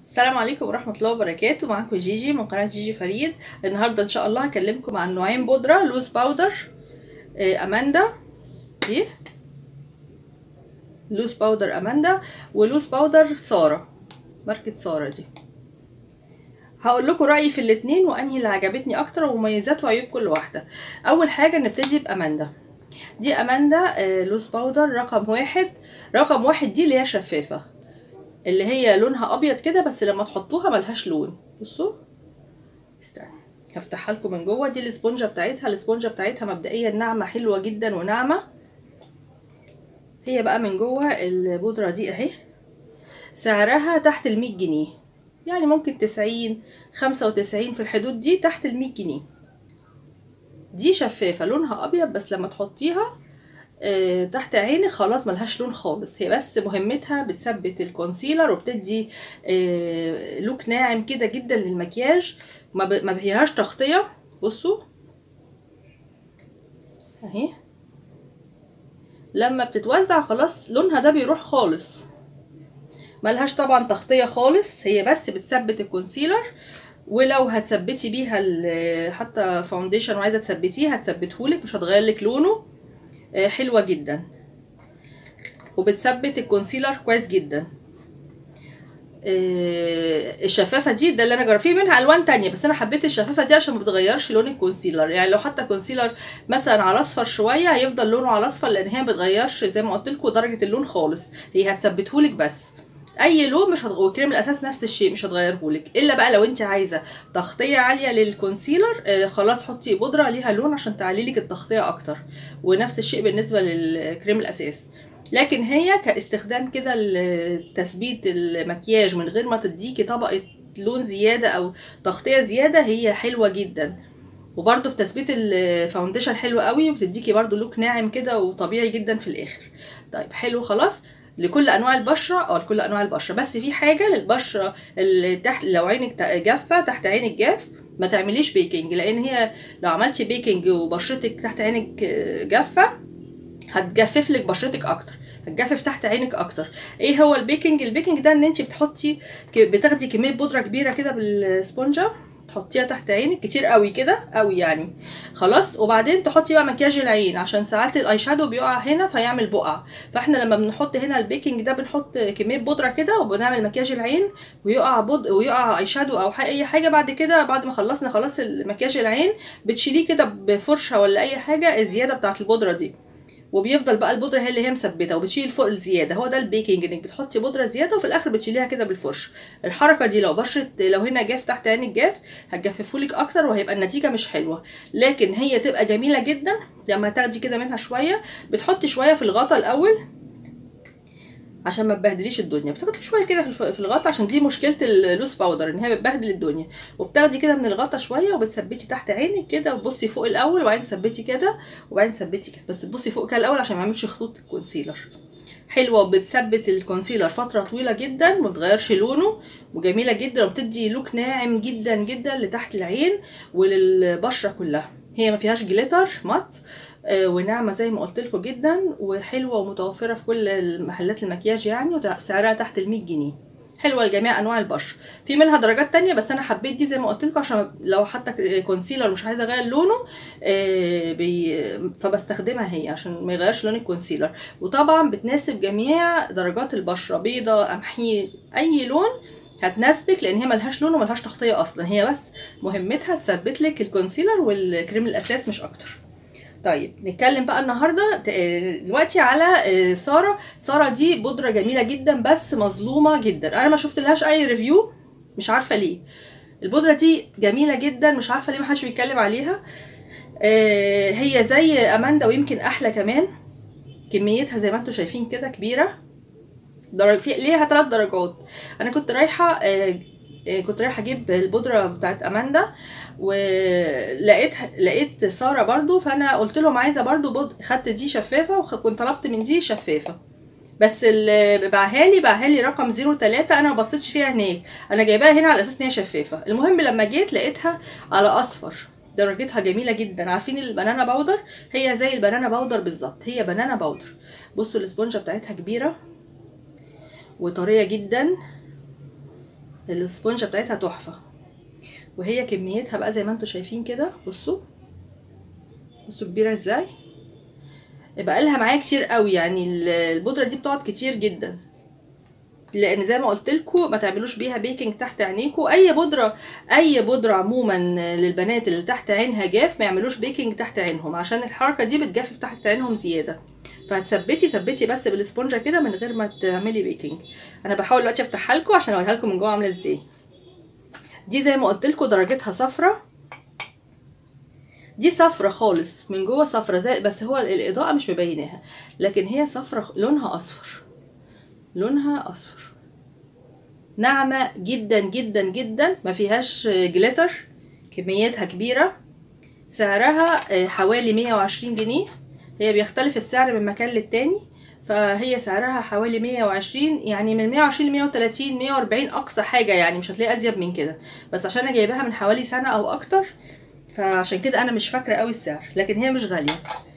السلام عليكم ورحمة الله وبركاته معاكم جيجي من قناة جيجي فريد النهاردة ان شاء الله هكلمكم عن نوعين بودرة لوز باودر آه، اماندا دي لوز باودر اماندا ولوز باودر سارة ماركة سارة دي هقول لكم رأيي في الاتنين وانهي اللي عجبتني اكتر ومميزات وعيوب كل واحدة اول حاجة نبتدي باماندا دي اماندا آه، لوز باودر رقم واحد رقم واحد دي اللي هي شفافة اللي هي لونها ابيض كده بس لما تحطوها ملهاش لون بصوا استنى هفتحها لكم من جوه دي الاسبونجه بتاعتها الاسبونجه بتاعتها مبدئيا ناعمه حلوه جدا وناعمه هي بقى من جوه البودره دي اهي سعرها تحت ال جنيه يعني ممكن تسعين خمسة وتسعين في الحدود دي تحت ال جنيه دي شفافه لونها ابيض بس لما تحطيها آه، تحت عينك خلاص ملهاش لون خالص هي بس مهمتها بتثبت الكونسيلر وبتدي آه، لوك ناعم كده جدا للمكياج ما ب- ما فيهاش تغطيه بصوا اهي لما بتتوزع خلاص لونها ده بيروح خالص ملهاش طبعا تغطيه خالص هي بس بتثبت الكونسيلر ولو هتثبتي بيها ال- حتى فاونديشن وعايزه تثبتيه هتثبتهولك مش هتغير لك لونه آه، حلوة جدا وبتثبت الكونسيلر كويس جدا آه، الشفافة دي ده اللي انا جربت في منها الوان تانية بس انا حبيت الشفافة دي عشان ما بتغيرش لون الكونسيلر يعني لو حتى كونسيلر مثلا على اصفر شوية هيفضل لونه على اصفر لان هي ما بتغيرش زي ما قلت لكم درجة اللون خالص هي هتثبتهولك بس اي لون مش هتغ... وكريم الاساس نفس الشيء مش هتغيرهولك الا بقى لو انت عايزه تغطيه عاليه للكونسيلر آه خلاص حطي بودره ليها لون عشان تعلي لك التغطيه اكتر ونفس الشيء بالنسبه للكريم الاساس لكن هي كاستخدام كده لتثبيت المكياج من غير ما تديكي طبقه لون زياده او تغطيه زياده هي حلوه جدا وبرده في تثبيت الفاونديشن حلو قوي وبتديكي برده لوك ناعم كده وطبيعي جدا في الاخر طيب حلو خلاص لكل انواع البشره او لكل انواع البشره بس في حاجه للبشره اللي تحت لو عينك جافه تحت عينك جاف ما تعمليش بيكنج لان هي لو عملتي بيكنج وبشرتك تحت عينك جافه هتجفف لك بشرتك اكتر هتجفف تحت عينك اكتر ايه هو البيكنج البيكنج ده ان انت بتحطي بتاخدي كميه بودره كبيره كده بالسبونجه تحطيها تحت عينك كتير قوي كده قوي يعني خلاص وبعدين تحطي بقى مكياج العين عشان ساعات الاي شادو بيقع هنا فيعمل بقع فاحنا لما بنحط هنا البيكنج ده بنحط كميه بودره كده وبنعمل مكياج العين ويقع بود ويقع اي شادو او اي حاجه بعد كده بعد ما خلصنا خلاص المكياج العين بتشيليه كده بفرشه ولا اي حاجه الزياده بتاعه البودره دي وبيفضل بقى البودره هي اللي هي مثبته وبتشيل فوق الزياده هو ده البيكنج انك بتحطي بودره زياده وفي الاخر بتشيليها كده بالفرشه الحركه دي لو بشره لو هنا جاف تحت عين الجاف هتجففولك اكتر وهيبقى النتيجه مش حلوه لكن هي تبقى جميله جدا لما تاخدي كده منها شويه بتحطي شويه في الغطا الاول عشان ما تبهدليش الدنيا بتاخدي شويه كده في الغطا عشان دي مشكله اللوس باودر ان هي بتبهدل الدنيا وبتاخدي كده من الغطا شويه وبتثبتي تحت عينك كده وتبصي فوق الاول وبعدين تثبتي كده وبعدين تثبتي كده بس تبصي فوق كده الاول عشان ما يعملش خطوط الكونسيلر حلوه وبتثبت الكونسيلر فتره طويله جدا وما بتغيرش لونه وجميله جدا وبتدي لوك ناعم جدا جدا لتحت العين وللبشره كلها هي ما فيهاش جليتر مات وناعمه زي ما قلت لكم جدا وحلوه ومتوفره في كل المحلات المكياج يعني وسعرها تحت ال 100 جنيه حلوه لجميع انواع البشره في منها درجات تانية بس انا حبيت دي زي ما قلت لكم عشان لو حتى كونسيلر مش عايزه اغير لونه بي فبستخدمها هي عشان ما يغيرش لون الكونسيلر وطبعا بتناسب جميع درجات البشره بيضه قمحي اي لون هتناسبك لان هي ملهاش لون وملهاش تغطيه اصلا هي بس مهمتها تثبت لك الكونسيلر والكريم الاساس مش اكتر طيب نتكلم بقى النهارده دلوقتي على ساره ساره دي بودره جميله جدا بس مظلومه جدا انا ما شفت لهاش اي ريفيو مش عارفه ليه البودره دي جميله جدا مش عارفه ليه ما حدش بيتكلم عليها هي زي اماندا ويمكن احلى كمان كميتها زي ما انتم شايفين كده كبيره درج في ليها ثلاث درجات انا كنت رايحه كنت رايحه اجيب البودره بتاعت اماندا ولقيت لقيت ساره برضو فانا قلت لهم عايزه برضو بود خدت دي شفافه وكنت طلبت من دي شفافه بس اللي باعها لي باعها لي رقم 03 انا ما بصيتش فيها هناك انا جايباها هنا على اساس ان هي شفافه المهم لما جيت لقيتها على اصفر درجتها جميله جدا عارفين البنانا باودر هي زي البنانا باودر بالظبط هي بنانا باودر بصوا الاسبونجه بتاعتها كبيره وطريه جدا السبونجة بتاعتها تحفة وهي كميتها بقى زي ما انتوا شايفين كده بصوا بصوا كبيرة ازاي بقى لها معايا كتير قوي يعني ال- البودرة دي بتقعد كتير جدا لان زي ما قلت لكم ما تعملوش بيها بيكنج تحت عينيكم اي بودره اي بودره عموما للبنات اللي تحت عينها جاف ما يعملوش بيكنج تحت عينهم عشان الحركه دي بتجفف تحت عينهم زياده فهتثبتي ثبتي بس بالاسبونجه كده من غير ما تعملي بيكنج انا بحاول دلوقتي افتحها لكم عشان اوريها لكم من جوه عامله ازاي دي زي ما قلت لكم درجتها صفرة دي صفرة خالص من جوه صفرة زي بس هو الاضاءه مش مبيناها لكن هي صفرة لونها اصفر لونها اصفر ناعمة جدا جدا جدا ما فيهاش جليتر كميتها كبيرة سعرها آه، حوالي 120 جنيه هي بيختلف السعر من مكان للتاني فهي سعرها حوالي 120 يعني من 120 ل 130 140 اقصى حاجة يعني مش هتلاقي ازيد من كده بس عشان انا جايباها من حوالي سنة او اكتر فعشان كده انا مش فاكرة قوي السعر لكن هي مش غالية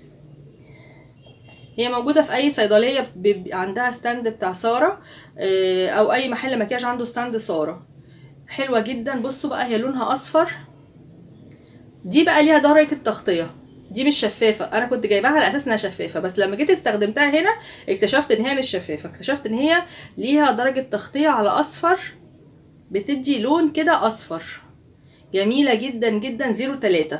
هي موجودة في أي صيدلية بيبقى عندها ستاند بتاع سارة آه، أو أي محل مكياج عنده ستاند سارة حلوة جدا بصوا بقى هي لونها أصفر دي بقى ليها درجة تغطية دي مش شفافة أنا كنت جايباها على أساس إنها شفافة بس لما جيت استخدمتها هنا اكتشفت إن هي مش شفافة اكتشفت إن هي ليها درجة تغطية على أصفر بتدي لون كده أصفر جميلة جدا جدا زيرو تلاتة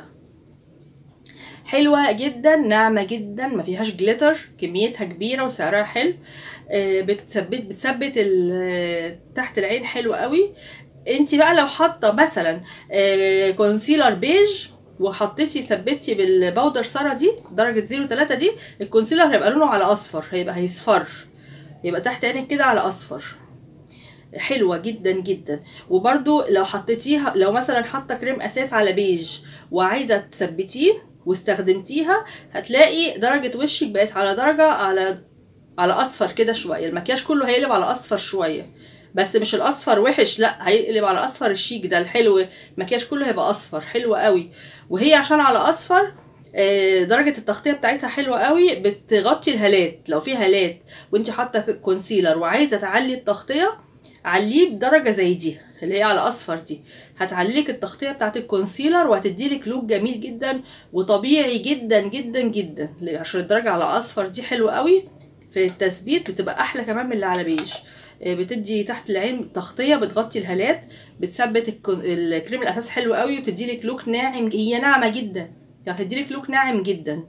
حلوة جدا ناعمة جدا ما فيهاش جليتر كميتها كبيرة وسعرها حلو آه، بتثبت بتثبت ال- تحت العين حلو قوي انت بقى لو حاطة مثلا آه، كونسيلر بيج وحطيتي ثبتي بالباودر سارة دي درجة زيرو تلاتة دي الكونسيلر هيبقى لونه على اصفر هيبقى هيصفر يبقى تحت عينك كده على اصفر حلوه جدا جدا وبرده لو حطيتيها لو مثلا حاطه كريم اساس على بيج وعايزه تثبتيه واستخدمتيها هتلاقي درجه وشك بقت على درجه على على اصفر كده شويه المكياج كله هيقلب على اصفر شويه بس مش الاصفر وحش لا هيقلب على اصفر الشيك ده الحلو المكياج كله هيبقى اصفر حلو قوي وهي عشان على اصفر آه، درجة التغطية بتاعتها حلوة قوي بتغطي الهالات لو في هالات وانت حاطة كونسيلر وعايزة تعلي التغطية عليه بدرجة زي دي اللي هي على اصفر دي هتعليك التغطية بتاعت الكونسيلر وهتديلك لوك جميل جدا وطبيعي جدا جدا جدا عشان الدرجة على اصفر دي حلوة قوي في التثبيت بتبقى احلى كمان من اللي على بيج آه، بتدي تحت العين تغطيه بتغطي الهالات بتثبت الكون- الكريم الاساس حلو قوي وبتديلك لوك ناعم هي ناعمه جدا يعني بتديلك لوك ناعم جدا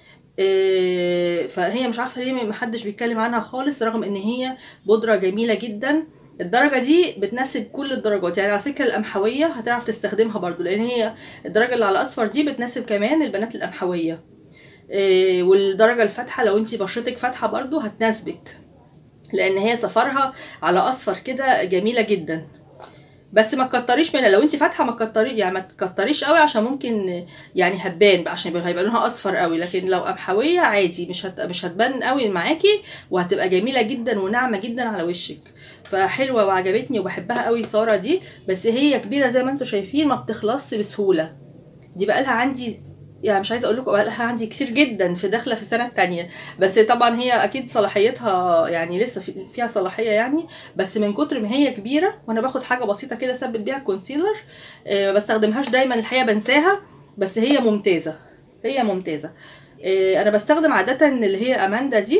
آه، فهي مش عارفه ليه محدش بيتكلم عنها خالص رغم ان هي بودره جميله جدا الدرجه دي بتناسب كل الدرجات يعني على فكره القمحويه هتعرف تستخدمها برضو لان هي الدرجه اللي على اصفر دي بتناسب كمان البنات القمحويه آه، والدرجه الفاتحه لو انتي بشرتك فاتحه برضو هتناسبك لان هي صفرها على اصفر كده جميله جدا بس ما تكتريش منها لو انت فاتحه ما تكتري يعني ما تكتريش قوي عشان ممكن يعني هتبان بقى عشان يبقى- هيبقى لونها اصفر قوي لكن لو قمحويه عادي مش هت... مش هتبان قوي معاكي وهتبقى جميله جدا وناعمه جدا على وشك فحلوه وعجبتني وبحبها قوي ساره دي بس هي كبيره زي ما انتم شايفين ما بتخلصش بسهوله دي بقى لها عندي يعني مش عايزه اقول لكم بقى لها عندي كتير جدا في داخله في السنه الثانيه بس طبعا هي اكيد صلاحيتها يعني لسه في- فيها صلاحيه يعني بس من كتر ما هي كبيره وانا باخد حاجه بسيطه كده اثبت بيها الكونسيلر آه، ما بستخدمهاش دايما الحقيقه بنساها بس هي ممتازه هي ممتازه آه، انا بستخدم عاده اللي هي اماندا دي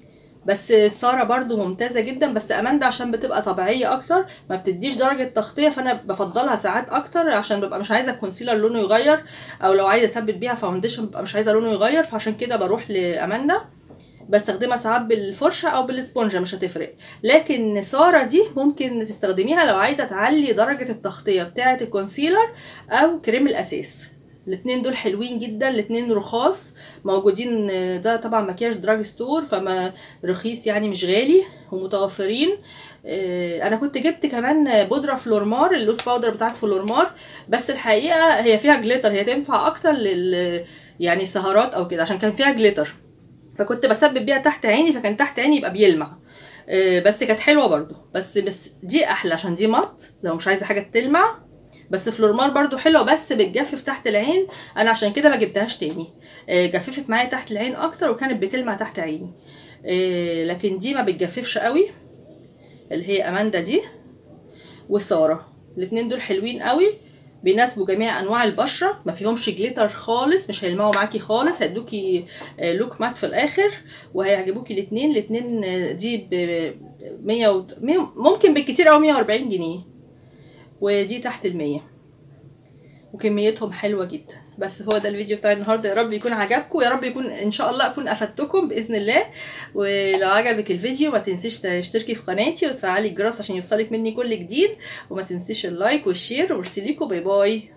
بس ساره برضو ممتازه جدا بس اماندا عشان بتبقى طبيعيه اكتر ما بتديش درجه تغطيه فانا بفضلها ساعات اكتر عشان ببقى مش عايزه الكونسيلر لونه يغير او لو عايزه اثبت بيها فاونديشن ببقى مش عايزه لونه يغير فعشان كده بروح لاماندا بستخدمها ساعات بالفرشه او بالاسبونجه مش هتفرق لكن ساره دي ممكن تستخدميها لو عايزه تعلي درجه التغطيه بتاعه الكونسيلر او كريم الاساس الاتنين دول حلوين جدا الاتنين رخاص موجودين ده طبعا مكياج دراج ستور فما رخيص يعني مش غالي ومتوفرين آه، انا كنت جبت كمان بودره فلورمار اللوس باودر بتاعت فلورمار بس الحقيقه هي فيها جليتر هي تنفع اكتر لل يعني سهرات او كده عشان كان فيها جليتر فكنت بثبت بيها تحت عيني فكان تحت عيني يبقى بيلمع آه، بس كانت حلوه برضو بس بس دي احلى عشان دي مط لو مش عايزه حاجه تلمع بس فلورمار برضو حلوه بس بتجفف تحت العين انا عشان كده ما جبتهاش تاني آه، جففت معايا تحت العين اكتر وكانت بتلمع تحت عيني آه، لكن دي ما بتجففش قوي اللي هي اماندا دي وساره الاتنين دول حلوين قوي بيناسبوا جميع انواع البشره ما فيهمش جليتر خالص مش هيلمعوا معاكي خالص هيدوكي آه، لوك مات في الاخر وهيعجبوكي الاتنين الاتنين آه، دي ب 100 و... مية- ممكن بالكتير قوي 140 جنيه ودي تحت ال 100 وكميتهم حلوه جدا بس هو ده الفيديو بتاع النهارده يا رب يكون عجبكم يا رب يكون ان شاء الله اكون افدتكم باذن الله ولو عجبك الفيديو ما تنسيش تشتركي في قناتي وتفعلي الجرس عشان يوصلك مني كل جديد وما تنسيش اللايك والشير وارسليكوا باي باي